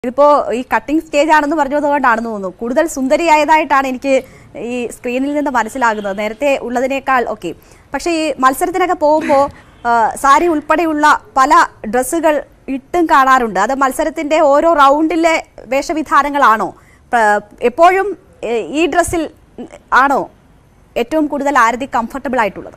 ഇതിപ്പോ ഈ cutting stage ആണെന്ന് പറഞ്ഞതുകൊണ്ടാണെന്ന് തോന്നുന്നു കൂടുതൽ സുന്ദരിയായതായിട്ടാണ് എനിക്ക് ഈ സ്ക്രീനിൽ നിന്ന് മനസ്സിലാകുന്നത് നേരത്തെ ഉള്ളതിനേക്കാൾ ഓക്കെ പക്ഷേ ഈ മത്സരത്തിനൊക്കെ പോകുമ്പോൾ സാരി ഉൾപ്പെടെയുള്ള പല ഡ്രസ്സുകൾ ഇട്ടും കാണാറുണ്ട് അത് മത്സരത്തിന്റെ ഓരോ റൗണ്ടിലെ വേഷവിധാനങ്ങളാണോ പ്ര- എപ്പോഴും ഏ, ഈ ഡ്രസ്സിൽ ആണോ ഏറ്റവും കൂടുതൽ ആരതി കംഫർട്ടബിൾ ആയിട്ടുള്ളത്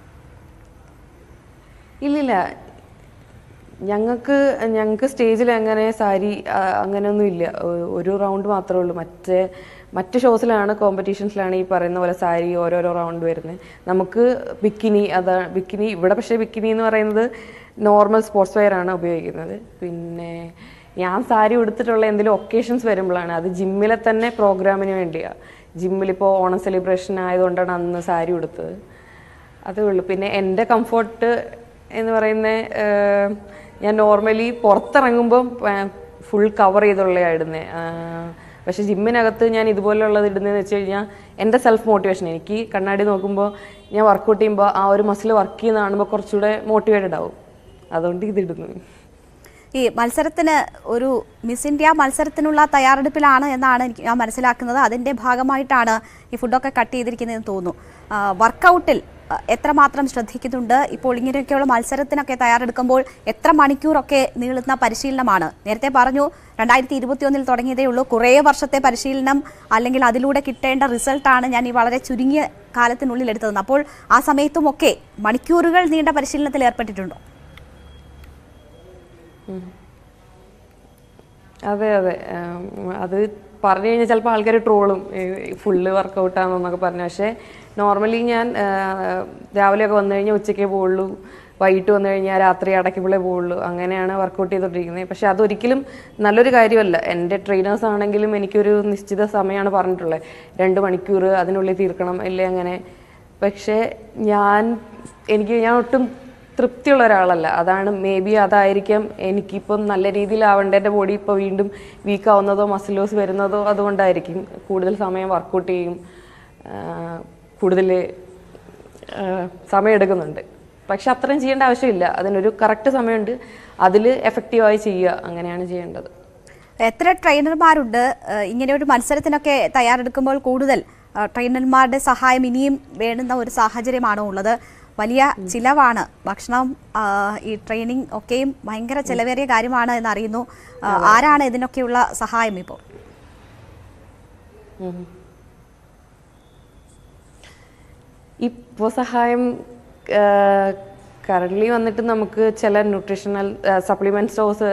ഇല്ലില്ല ഞങ്ങൾക്ക് ഞങ്ങൾക്ക് സ്റ്റേജിൽ അങ്ങനെ സാരി ആ, അങ്ങനെയൊന്നും ഇല്ല ഒ- ഒരു റൗണ്ട് മാത്രമേ ഉള്ളൂ മറ്റേ മറ്റ് ഷോസിലാണ് കോമ്പറ്റീഷൻസിലാണ് ഈ പറയുന്ന പോലെ സാരി ഓരോരോ റൗണ്ട് വരുന്നത് നമുക്ക് ബിക്കിനി അതാ ബിക്കിനി ഇവിടെ പക്ഷേ ബിക്കിനി എന്ന് പറയുന്നത് നോർമൽ സ്പോർട്സ് വെയർ ആണ് ഉപയോഗിക്കുന്നത് പിന്നെ ഞാൻ സാരി ഉടുത്തിട്ടുള്ള എന്തെങ്കിലും ഒക്കേഷൻസ് വരുമ്പോഴാണ് അത് ജിമ്മിലെ തന്നെ പ്രോഗ്രാമിന് വേണ്ടിയാണ് ജിമ്മിലിപ്പോൾ ഓണം സെലിബ്രേഷൻ ആയതുകൊണ്ടാണ് അന്ന് സാരി ഉടുത്തത് അതേ ഉള്ളൂ പിന്നെ എൻ്റെ കംഫോർട്ട് എന്ന് പറയുന്ന ഞാൻ നോർമലി പുറത്തിറങ്ങുമ്പോൾ ഫുൾ കവർ ചെയ്തുള്ള ഇടുന്നത് പക്ഷെ ജിമ്മിനകത്ത് ഞാൻ ഇതുപോലെയുള്ളത് ഇടുന്നതെന്ന് വെച്ച് കഴിഞ്ഞാൽ എൻ്റെ സെൽഫ് മോട്ടിവേഷൻ എനിക്ക് കണ്ണാടി നോക്കുമ്പോൾ ഞാൻ വർക്കൗട്ട് ചെയ്യുമ്പോൾ ആ ഒരു മസിൽ വർക്ക് ചെയ്യുന്ന കാണുമ്പോൾ കുറച്ചുകൂടെ മോട്ടിവേറ്റഡ് ആവും അതുകൊണ്ട് ഇതിടുന്നു ഈ മത്സരത്തിന് ഒരു മിസ് ഇന്ത്യ മത്സരത്തിനുള്ള തയ്യാറെടുപ്പിലാണ് എന്നാണ് എനിക്ക് ഞാൻ മനസ്സിലാക്കുന്നത് അതിന്റെ ഭാഗമായിട്ടാണ് ഈ ഫുഡൊക്കെ കട്ട് ചെയ്തിരിക്കുന്നതെന്ന് തോന്നുന്നു വർക്കൗട്ടിൽ എത്രമാത്രം ശ്രദ്ധിക്കുന്നുണ്ട് ഇപ്പോൾ ഇങ്ങനെയൊക്കെയുള്ള മത്സരത്തിനൊക്കെ തയ്യാറെടുക്കുമ്പോൾ എത്ര മണിക്കൂറൊക്കെ നീളുന്ന പരിശീലനമാണ് നേരത്തെ പറഞ്ഞു രണ്ടായിരത്തി ഇരുപത്തിയൊന്നിൽ തുടങ്ങിയതേ ഉള്ളൂ കുറേ വർഷത്തെ പരിശീലനം അല്ലെങ്കിൽ അതിലൂടെ കിട്ടേണ്ട റിസൾട്ടാണ് ഞാൻ ഈ വളരെ ചുരുങ്ങിയ കാലത്തിനുള്ളിൽ എടുത്തതെന്ന് അപ്പോൾ ആ സമയത്തുമൊക്കെ മണിക്കൂറുകൾ നീണ്ട പരിശീലനത്തിൽ ഏർപ്പെട്ടിട്ടുണ്ടോ അതെ അതെ ഉം, അത് പറഞ്ഞു കഴിഞ്ഞാൽ ചിലപ്പോൾ ആൾക്കാർ ട്രോളും ഫുള്ള് വർക്കൗട്ടാണെന്നൊക്കെ പറഞ്ഞു പക്ഷേ നോർമലി ഞാൻ ആ, രാവിലെയൊക്കെ വന്നു കഴിഞ്ഞാൽ ഉച്ചയ്ക്കേ പോവുള്ളൂ വൈകിട്ട് വന്നു കഴിഞ്ഞാൽ രാത്രി അടയ്ക്കുമ്പോഴേ പോവുള്ളൂ അങ്ങനെയാണ് വർക്കൗട്ട് ചെയ്തുകൊണ്ടിരിക്കുന്നത് പക്ഷേ അതൊരിക്കലും നല്ലൊരു കാര്യമല്ല എൻ്റെ ട്രെയിനേഴ്സ് ആണെങ്കിലും എനിക്കൊരു നിശ്ചിത സമയമാണ് പറഞ്ഞിട്ടുള്ളത് രണ്ട് മണിക്കൂർ അതിനുള്ളിൽ തീർക്കണം അല്ലേ അങ്ങനെ പക്ഷേ ഞാൻ എനിക്ക് ഞാൻ ഒട്ടും തൃപ്തിയുള്ള ഒരാളല്ല അതാണ് മേ ബി അതായിരിക്കാം എനിക്കിപ്പം നല്ല രീതിയിലാവേണ്ട എൻ്റെ ബോഡി ഇപ്പോൾ വീണ്ടും വീക്ക് ആവുന്നതോ മസിൽ ലോസ് വരുന്നതോ അതുകൊണ്ടായിരിക്കും കൂടുതൽ സമയം വർക്കൗട്ട് ചെയ്യും കൂടുതൽ സമയം എടുക്കുന്നുണ്ട് പക്ഷെ അത്രയും ചെയ്യേണ്ട ആവശ്യമില്ല അതിനൊരു കറക്റ്റ് സമയമുണ്ട് അതിൽ എഫക്റ്റീവായി ചെയ്യുക അങ്ങനെയാണ് ചെയ്യേണ്ടത് എത്ര ട്രെയിനർമാരുണ്ട് ഏഹ് ഇങ്ങനെ ഒരു മത്സരത്തിനൊക്കെ തയ്യാറെടുക്കുമ്പോൾ കൂടുതൽ ഏഹ് ട്രെയിനർമാരുടെ സഹായം ഇനിയും വേണ്ടുന്ന ഒരു സാഹചര്യമാണോ ഉള്ളത് വലിയ ചിലവാണ് ഭക്ഷണം ആഹ് ഈ ട്രെയിനിങ് ഒക്കെയും ഭയങ്കര ചിലവേറിയ കാര്യമാണ് എന്ന് അറിയുന്നു ആഹ് ആരാണ് ഇതിനൊക്കെയുള്ള സഹായം ഇപ്പോൾ ഇപ്പോൾ സഹായം കറൻ്റ്ലി വന്നിട്ട് നമുക്ക് ചില ന്യൂട്രീഷണൽ സപ്ലിമെൻറ്റ് സ്റ്റോഴ്സ്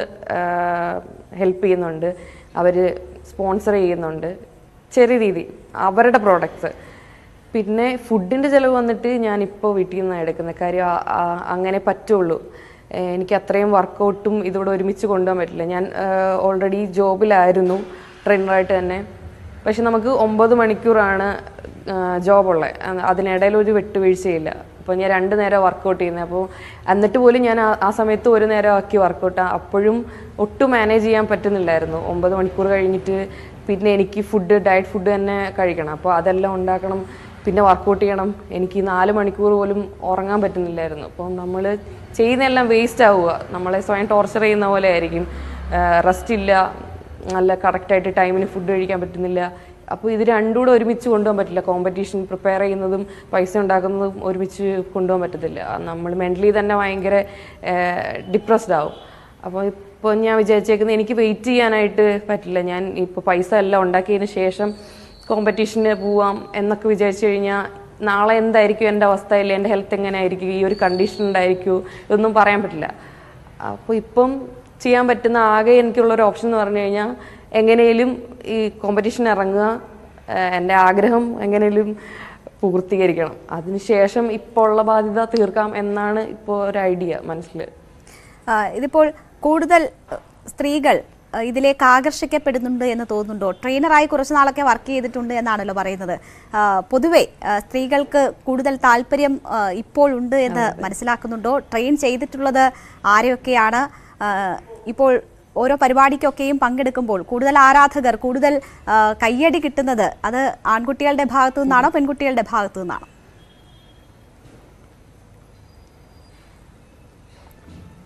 ഹെൽപ്പ് ചെയ്യുന്നുണ്ട് അവർ സ്പോൺസർ ചെയ്യുന്നുണ്ട് ചെറിയ രീതി അവരുടെ പ്രോഡക്ട്സ് പിന്നെ ഫുഡിൻ്റെ ചിലവ് വന്നിട്ട് ഞാനിപ്പോൾ വീട്ടിൽ നിന്നാണ് എടുക്കുന്നത് കാര്യം ആ- ആ- അങ്ങനെ പറ്റുള്ളൂ ഏഹ് എനിക്ക് അത്രയും വർക്കൗട്ടും ഇതോടെ ഒരുമിച്ച് കൊണ്ടുപോകാൻ പറ്റില്ല ഞാൻ ഓൾറെഡി ജോബിലായിരുന്നു ട്രെയിനറായിട്ട് തന്നെ പക്ഷെ നമുക്ക് ഒമ്പത് മണിക്കൂറാണ് ജോബുള്ളത് അതിനിടയിൽ ഒരു വിട്ടുവീഴ്ചയില്ല അപ്പോൾ ഞാൻ രണ്ട് നേരം വർക്കൗട്ട് ചെയ്യുന്നത് അപ്പോൾ എന്നിട്ട് പോലും ഞാൻ ആ- ആ സമയത്ത് ഒരു നേരം ആക്കി വർക്കൗട്ട് അപ്പോഴും ഒട്ടും മാനേജ് ചെയ്യാൻ പറ്റുന്നില്ലായിരുന്നു ഒമ്പത് മണിക്കൂർ കഴിഞ്ഞിട്ട് പിന്നെ എനിക്ക് ഫുഡ് ഡയറ്റ് ഫുഡ് തന്നെ കഴിക്കണം അപ്പോൾ അതെല്ലാം ഉണ്ടാക്കണം പിന്നെ വർക്കൗട്ട് ചെയ്യണം എനിക്ക് നാല് മണിക്കൂർ പോലും ഉറങ്ങാൻ പറ്റുന്നില്ലായിരുന്നു അപ്പോൾ നമ്മൾ ചെയ്യുന്നതെല്ലാം വേസ്റ്റ് ആവുക നമ്മളെ സ്വയം ടോർച്ചർ ചെയ്യുന്ന പോലെ ആയിരിക്കും റെസ്റ്റ് ഇല്ല നല്ല കറക്റ്റായിട്ട് ടൈമിന് ഫുഡ് കഴിക്കാൻ പറ്റുന്നില്ല അപ്പോൾ ഇത് രണ്ടും കൂടെ ഒരുമിച്ച് കൊണ്ടുപോകാൻ പറ്റില്ല കോമ്പറ്റീഷൻ പ്രിപ്പയർ ചെയ്യുന്നതും പൈസ ഉണ്ടാക്കുന്നതും ഒരുമിച്ച് കൊണ്ടുപോകാൻ പറ്റത്തില്ല നമ്മൾ മെൻ്റലി തന്നെ ഭയങ്കര ഡിപ്രസ്ഡ് ആവും അപ്പോൾ ഇപ്പോൾ ഞാൻ വിചാരിച്ചേക്കുന്നത് എനിക്ക് വെയിറ്റ് ചെയ്യാനായിട്ട് പറ്റില്ല ഞാൻ ഇപ്പോൾ പൈസ എല്ലാം ഉണ്ടാക്കിയതിന് ശേഷം കോമ്പറ്റീഷന് പോവാം എന്നൊക്കെ വിചാരിച്ചു കഴിഞ്ഞാൽ നാളെ എന്തായിരിക്കും എൻ്റെ അവസ്ഥ ഇല്ല എൻ്റെ ഹെൽത്ത് എങ്ങനെ ആയിരിക്കും ഈ ഒരു കണ്ടീഷൻ ഉണ്ടായിരിക്കുമോ ഇതൊന്നും പറയാൻ പറ്റില്ല അപ്പോൾ ഇപ്പം ചെയ്യാൻ പറ്റുന്ന ആകെ എനിക്കുള്ള ഒരു ഓപ്ഷൻ എന്ന് പറഞ്ഞു കഴിഞ്ഞാൽ എങ്ങനെയും ഈ കോമ്പറ്റീഷൻ ഇറങ്ങുക ഏഹ് എൻ്റെ ആഗ്രഹം എങ്ങനെയും പൂർത്തീകരിക്കണം അതിനുശേഷം ഇപ്പോൾ ഉള്ള ബാധ്യത തീർക്കാം എന്നാണ് ഇപ്പോൾ ഒരു ഐഡിയ മനസ്സിൽ ആ, ഇതിപ്പോൾ കൂടുതൽ അഹ്, സ്ത്രീകൾ അഹ്, ഇതിലേക്ക് ആകർഷിക്കപ്പെടുന്നുണ്ട് എന്ന് തോന്നുന്നുണ്ടോ ട്രെയിനറായി കുറച്ച് നാളൊക്കെ വർക്ക് ചെയ്തിട്ടുണ്ട് എന്നാണല്ലോ പറയുന്നത് ആ, പൊതുവെ ആ, സ്ത്രീകൾക്ക് കൂടുതൽ താല്പര്യം ആ, ഇപ്പോൾ ഉണ്ട് എന്ന് മനസ്സിലാക്കുന്നുണ്ടോ ട്രെയിൻ ചെയ്തിട്ടുള്ളത് ആരെയൊക്കെയാണ് ആ, ഇപ്പോൾ ഓരോ പരിപാടിക്കൊക്കെയും പങ്കെടുക്കുമ്പോൾ കൂടുതൽ ആരാധകർ കൂടുതൽ ആ, കയ്യടി കിട്ടുന്നത് അത് ആൺകുട്ടികളുടെ ഭാഗത്തു നിന്നാണോ പെൺകുട്ടികളുടെ ഭാഗത്തു നിന്നാണോ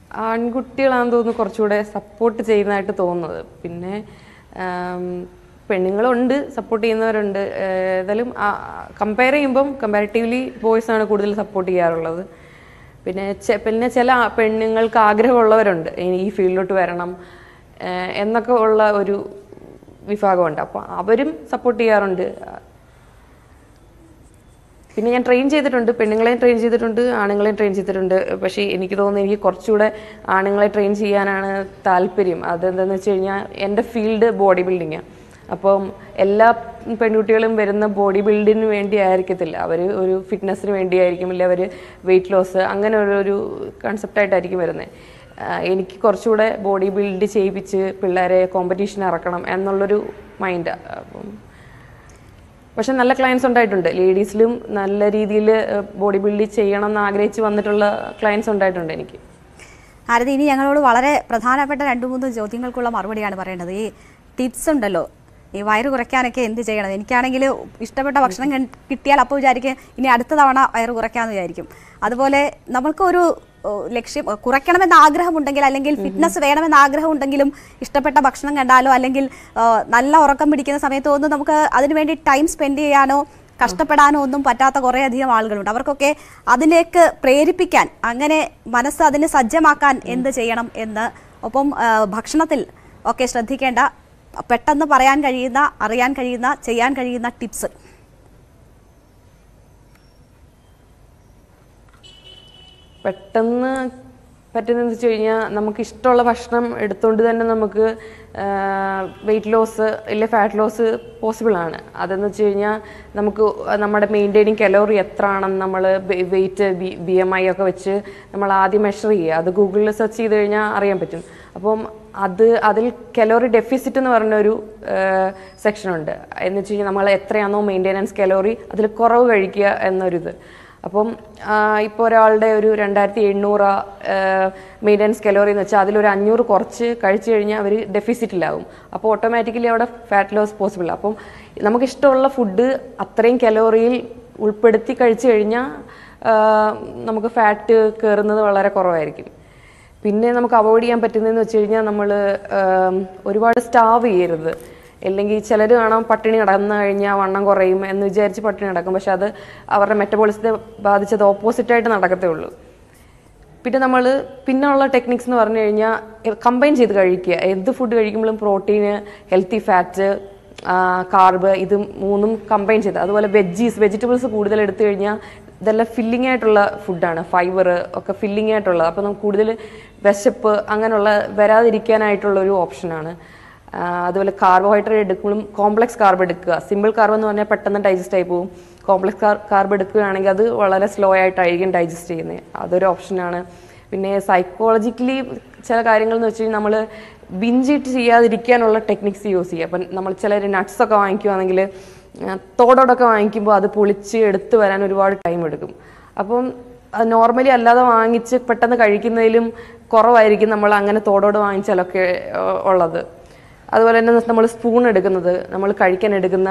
ആൺകുട്ടികളാണെന്ന് തോന്നുന്നു കുറച്ചുകൂടെ സപ്പോർട്ട് ചെയ്യുന്നതായിട്ട് തോന്നുന്നത് പിന്നെ ആം, പെണ്ണുങ്ങളുണ്ട് സപ്പോർട്ട് ചെയ്യുന്നവരുണ്ട് ഏഹ് ഏതായാലും കമ്പയർ ചെയ്യുമ്പം കമ്പാരിറ്റീവ്ലി ബോയ്സ് ആണ് കൂടുതൽ സപ്പോർട്ട് ചെയ്യാറുള്ളത് പിന്നെ ചെ- പിന്നെ ചില ആ- പെണ്ണുങ്ങൾക്ക് ആഗ്രഹമുള്ളവരുണ്ട് ഇനി ഈ ഫീൽഡിലോട്ട് വരണം ഏഹ് എന്നൊക്കെ ഉള്ള ഒരു വിഭാഗമുണ്ട് അപ്പോൾ അവരും സപ്പോർട്ട് ചെയ്യാറുണ്ട് പിന്നെ ഞാൻ ട്രെയിൻ ചെയ്തിട്ടുണ്ട് പെണ്ണുങ്ങളെയും ട്രെയിൻ ചെയ്തിട്ടുണ്ട് ആണുങ്ങളെയും ട്രെയിൻ ചെയ്തിട്ടുണ്ട് പക്ഷേ എനിക്ക് തോന്നുന്നു എനിക്ക് കുറച്ചുകൂടെ ആണുങ്ങളെ ട്രെയിൻ ചെയ്യാനാണ് താല്പര്യം അതെന്താണെന്ന് വെച്ച് കഴിഞ്ഞാൽ എൻ്റെ ഫീൽഡ് ബോഡി ബിൽഡിങ്ങാണ് അപ്പം എല്ലാ പെൺകുട്ടികളും വരുന്ന ബോഡി ബിൽഡിന് വേണ്ടി ആയിരിക്കത്തില്ല അവർ ഒരു ഫിറ്റ്നസ്സിന് വേണ്ടിയായിരിക്കും ഇല്ല അവർ വെയിറ്റ് ലോസ് അങ്ങനെ ഒരു ഒരു കൺസെപ്റ്റായിട്ടായിരിക്കും വരുന്നത് എനിക്ക് കുറച്ചുകൂടെ ബോഡി ബിൽഡ് ചെയ്യിപ്പിച്ച് പിള്ളേരെ കോമ്പറ്റീഷൻ ഇറക്കണം എന്നുള്ളൊരു മൈൻഡ് അപ്പം പക്ഷെ നല്ല ക്ലയൻസ് ഉണ്ടായിട്ടുണ്ട് ലേഡീസിലും നല്ല രീതിയിൽ ബോഡി ബിൽഡ് ചെയ്യണം എന്ന് ആഗ്രഹിച്ച് വന്നിട്ടുള്ള ക്ലയൻസ് ഉണ്ടായിട്ടുണ്ട് എനിക്ക് ആരതി ഇനി ഞങ്ങളോട് വളരെ പ്രധാനപ്പെട്ട രണ്ട് മൂന്ന് ചോദ്യങ്ങൾക്കുള്ള മറുപടിയാണ് പറയേണ്ടത് ഈ ടിപ്സ് ഉണ്ടല്ലോ ഈ വയറ് കുറയ്ക്കാനൊക്കെ എന്ത് ചെയ്യണം എനിക്കാണെങ്കിൽ ഇഷ്ടപ്പെട്ട ഭക്ഷണം കൺ- കിട്ടിയാൽ അപ്പോൾ വിചാരിക്കും ഇനി അടുത്ത തവണ വയറ് കുറയ്ക്കാമെന്ന് വിചാരിക്കും അതുപോലെ നമുക്കൊരു ഓ, ലക്ഷ്യം ഓ, കുറയ്ക്കണമെന്ന് ആഗ്രഹമുണ്ടെങ്കിൽ അല്ലെങ്കിൽ ഫിറ്റ്നസ് വേണമെന്ന് ആഗ്രഹമുണ്ടെങ്കിലും ഇഷ്ടപ്പെട്ട ഭക്ഷണം കണ്ടാലോ അല്ലെങ്കിൽ ആ, നല്ല ഉറക്കം പിടിക്കുന്ന സമയത്തോ ഒന്നും നമുക്ക് അതിനുവേണ്ടി ടൈം സ്പെൻഡ് ചെയ്യാനോ കഷ്ടപ്പെടാനോ ഒന്നും പറ്റാത്ത കുറേ അധികം ആളുകളുണ്ട് അവർക്കൊക്കെ അതിലേക്ക് പ്രേരിപ്പിക്കാൻ അങ്ങനെ മനസ്സ് അതിന് സജ്ജമാക്കാൻ എന്ത് ചെയ്യണം എന്ന് ഒപ്പം ആ, ഭക്ഷണത്തിൽ ഒക്കെ ശ്രദ്ധിക്കേണ്ട പെട്ടെന്ന് പറയാൻ കഴിയുന്ന അറിയാൻ കഴിയുന്ന ചെയ്യാൻ കഴിയുന്ന ടിപ്സ് പെട്ടെന്ന് പറ്റുന്നതെന്ന് വെച്ച് കഴിഞ്ഞാൽ നമുക്ക് ഇഷ്ടമുള്ള ഭക്ഷണം എടുത്തുകൊണ്ട് തന്നെ നമുക്ക് വെയിറ്റ് ലോസ് ഇല്ല ഫാറ്റ് ലോസ് പോസിബിൾ ആണ് അതെന്ന് വെച്ച് കഴിഞ്ഞാൽ നമുക്ക് നമ്മുടെ മെയിൻറ്റെയിനിങ് കലോറി എത്ര ആണെന്ന് നമ്മൾ weight B B M I ഒക്കെ വെച്ച് നമ്മൾ ആദ്യം മെഷർ ചെയ്യുക അത് ഗൂഗിളിൽ സെർച്ച് ചെയ്ത് കഴിഞ്ഞാൽ അറിയാൻ പറ്റും അപ്പം അത് അതിൽ കലോറി ഡെഫിസിറ്റ് എന്ന് പറഞ്ഞൊരു സെക്ഷൻ ഉണ്ട് എന്ന് വെച്ച് കഴിഞ്ഞാൽ നമ്മൾ എത്രയാണോ മെയിൻ്റെനൻസ് കലോറി അതിൽ കുറവ് കഴിക്കുക എന്നൊരിത് അപ്പം ഇപ്പോൾ ഒരാളുടെ ഒരു രണ്ടായിരത്തി എണ്ണൂറ് മെയിൻ്റനൻസ് കലോറി എന്ന് വെച്ചാൽ അതിലൊരു അഞ്ഞൂറ് കുറച്ച് കഴിച്ചു കഴിഞ്ഞാൽ അവർ ഡെഫിസിറ്റിലാവും അപ്പോൾ ഓട്ടോമാറ്റിക്കലി അവിടെ ഫാറ്റ് ലോസ് പോസിബിൾ അപ്പം നമുക്ക് ഇഷ്ടമുള്ള ഫുഡ് അത്രയും കലോറിയിൽ ഉൾപ്പെടുത്തി കഴിച്ചു കഴിഞ്ഞാൽ നമുക്ക് ഫാറ്റ് കയറുന്നത് വളരെ കുറവായിരിക്കും പിന്നെ നമുക്ക് അവോയ്ഡ് ചെയ്യാൻ പറ്റുന്നതെന്ന് വെച്ച് കഴിഞ്ഞാൽ നമ്മൾ ഒരുപാട് സ്റ്റാവ് ചെയ്യരുത് അല്ലെങ്കിൽ ചിലർ കാണാം പട്ടിണി കിടന്നു കഴിഞ്ഞാൽ വണ്ണം കുറയും എന്ന് വിചാരിച്ച് പട്ടിണി നടക്കും പക്ഷെ അത് അവരുടെ മെറ്റബോളിസത്തെ ബാധിച്ചത് ഓപ്പോസിറ്റായിട്ട് നടക്കത്തേ ഉള്ളൂ പിന്നെ നമ്മൾ പിന്നെയുള്ള ടെക്നിക്സ് എന്ന് പറഞ്ഞു കഴിഞ്ഞാൽ കമ്പൈൻ ചെയ്ത് കഴിക്കുക എന്ത് ഫുഡ് കഴിക്കുമ്പോഴും പ്രോട്ടീന് ഹെൽത്തി ഫാറ്റ് കാർബ് ഇത് മൂന്നും കമ്പൈൻ ചെയ്ത് അതുപോലെ വെജീസ് വെജിറ്റബിൾസ് കൂടുതൽ എടുത്തു കഴിഞ്ഞാൽ ഇതെല്ലാം ഫില്ലിംഗ് ആയിട്ടുള്ള ഫുഡാണ് ഫൈബർ ഒക്കെ ഫില്ലിംഗ് ആയിട്ടുള്ളത് അപ്പോൾ നമുക്ക് കൂടുതൽ വിശപ്പ് അങ്ങനെയുള്ള വരാതിരിക്കാനായിട്ടുള്ള ഒരു ഓപ്ഷനാണ് ആ, അതുപോലെ കാർബോഹൈഡ്രേറ്റ് എടുക്കുമ്പോഴും കോംപ്ലക്സ് കാർബ് എടുക്കുക സിമ്പിൾ കാർബ് എന്ന് പറഞ്ഞാൽ പെട്ടെന്ന് ഡൈജസ്റ്റ് ആയി പോകും കോംപ്ലക്സ് കാർബ് എടുക്കുകയാണെങ്കിൽ അത് വളരെ സ്ലോ ആയിട്ടായിരിക്കും ഡൈജസ്റ്റ് ചെയ്യുന്നത് അതൊരു ഓപ്ഷനാണ് പിന്നെ സൈക്കോളജിക്കലി ചില കാര്യങ്ങൾ എന്ന് വെച്ച് കഴിഞ്ഞാൽ നമ്മൾ ബിഞ്ചിട്ട് ചെയ്യാതിരിക്കാനുള്ള ടെക്നിക്സ് യൂസ് ചെയ്യുക അപ്പം നമ്മൾ ചിലർ നട്ട്സ് ഒക്കെ വാങ്ങിക്കുവാണെങ്കിൽ തോടോടൊക്കെ വാങ്ങിക്കുമ്പോൾ അത് പൊളിച്ച് എടുത്ത് വരാൻ ഒരുപാട് ടൈം എടുക്കും അപ്പം നോർമലി അല്ലാതെ വാങ്ങിച്ച് പെട്ടെന്ന് കഴിക്കുന്നതിലും കുറവായിരിക്കും നമ്മൾ അങ്ങനെ തോടോട് വാങ്ങിച്ചാലൊക്കെ ആ, ഉള്ളത് അതുപോലെ തന്നെ നമ്മൾ സ്പൂൺ എടുക്കുന്നത് നമ്മൾ കഴിക്കാൻ എടുക്കുന്ന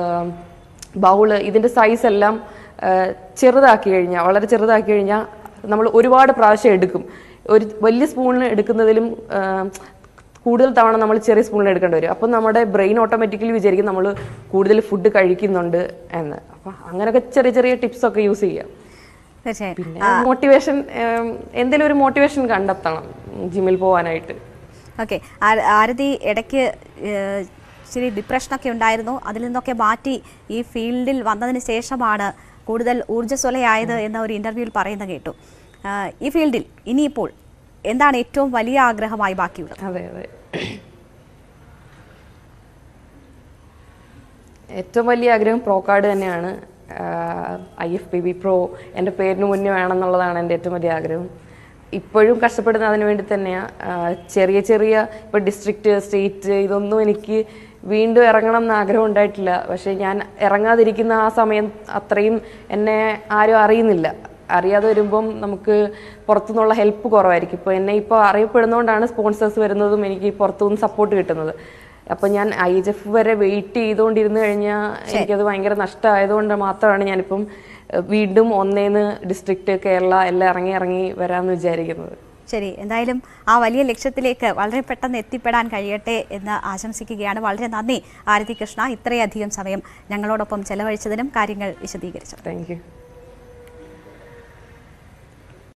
ബൗള് ഇതിൻ്റെ സൈസ് എല്ലാം ആ, ചെറുതാക്കി കഴിഞ്ഞാൽ വളരെ ചെറുതാക്കി കഴിഞ്ഞാൽ നമ്മൾ ഒരുപാട് പ്രാവശ്യം എടുക്കും ഒരു വലിയ സ്പൂണിന് എടുക്കുന്നതിലും ആ, കൂടുതൽ തവണ നമ്മൾ ചെറിയ സ്പൂണിൽ എടുക്കേണ്ടി വരും അപ്പം നമ്മുടെ ബ്രെയിൻ ഓട്ടോമാറ്റിക്കലി വിചാരിക്കും നമ്മൾ കൂടുതൽ ഫുഡ് കഴിക്കുന്നുണ്ട് എന്ന് അപ്പം അങ്ങനെയൊക്കെ ചെറിയ ചെറിയ ടിപ്സ് ഒക്കെ യൂസ് ചെയ്യാം തീർച്ചയായും പിന്നെ മോട്ടിവേഷൻ എന്തെങ്കിലും ഒരു മോട്ടിവേഷൻ കണ്ടെത്തണം ജിമ്മിൽ പോകാനായിട്ട് ഓക്കെ ആരതി ഇടയ്ക്ക് ഏഹ്, ഇച്ചിരി ഡിപ്രഷനൊക്കെ ഉണ്ടായിരുന്നു അതിൽ നിന്നൊക്കെ മാറ്റി ഈ ഫീൽഡിൽ വന്നതിന് ശേഷമാണ് കൂടുതൽ ഊർജ്ജസ്വലയായത് എന്ന ഒരു ഇന്റർവ്യൂവിൽ പറയുന്ന കേട്ടു ആഹ്, ഈ ഫീൽഡിൽ ഇനിയിപ്പോൾ എന്താണ് ഏറ്റവും വലിയ ആഗ്രഹമായി ബാക്കിയുള്ളത് അതെ അതെ ഏറ്റവും വലിയ ആഗ്രഹം പ്രോ കാർഡ് തന്നെയാണ് I F B B pro എൻ്റെ പേരിന് മുന്നേ വേണമെന്നുള്ളതാണ് എൻ്റെ ഏറ്റവും വലിയ ആഗ്രഹം ഇപ്പോഴും കഷ്ടപ്പെടുന്ന അതിന് വേണ്ടി തന്നെയാണ് ചെറിയ ചെറിയ ഇപ്പോൾ ഡിസ്ട്രിക്റ്റ് സ്റ്റേറ്റ് ഇതൊന്നും എനിക്ക് വീണ്ടും ഇറങ്ങണം എന്ന് ആഗ്രഹം ഉണ്ടായിട്ടില്ല പക്ഷേ ഞാൻ ഇറങ്ങാതിരിക്കുന്ന ആ സമയം അത്രയും എന്നെ ആരും അറിയുന്നില്ല അറിയാതെ വരുമ്പം നമുക്ക് പുറത്തുനിന്നുള്ള ഹെൽപ്പ് കുറവായിരിക്കും ഇപ്പോൾ എന്നെ ഇപ്പോൾ അറിയപ്പെടുന്നതുകൊണ്ടാണ് സ്പോൺസേഴ്സ് വരുന്നതും എനിക്ക് പുറത്തുനിന്ന് സപ്പോർട്ട് കിട്ടുന്നത് അപ്പം ഞാൻ ഐ എച്ച് എഫ് വരെ വെയിറ്റ് ചെയ്തുകൊണ്ടിരുന്നു കഴിഞ്ഞാൽ എനിക്കത് ഭയങ്കര നഷ്ടമായതുകൊണ്ട് മാത്രമാണ് ഞാനിപ്പം ഏഹ്, വീണ്ടും ഒന്നേന്ന് ഡിസ്ട്രിക്റ്റ് കേരള എല്ലാം ഇറങ്ങി ഇറങ്ങി വരാമെന്ന് വിചാരിക്കുന്നത് ശരി എന്തായാലും ആ വലിയ ലക്ഷ്യത്തിലേക്ക് വളരെ പെട്ടെന്ന് എത്തിപ്പെടാൻ കഴിയട്ടെ എന്ന് ആശംസിക്കുകയാണ് വളരെ നന്ദി ആരതി കൃഷ്ണ ഇത്രയധികം സമയം ഞങ്ങളോടൊപ്പം ചെലവഴിച്ചതിനും കാര്യങ്ങൾ വിശദീകരിച്ചു താങ്ക് യു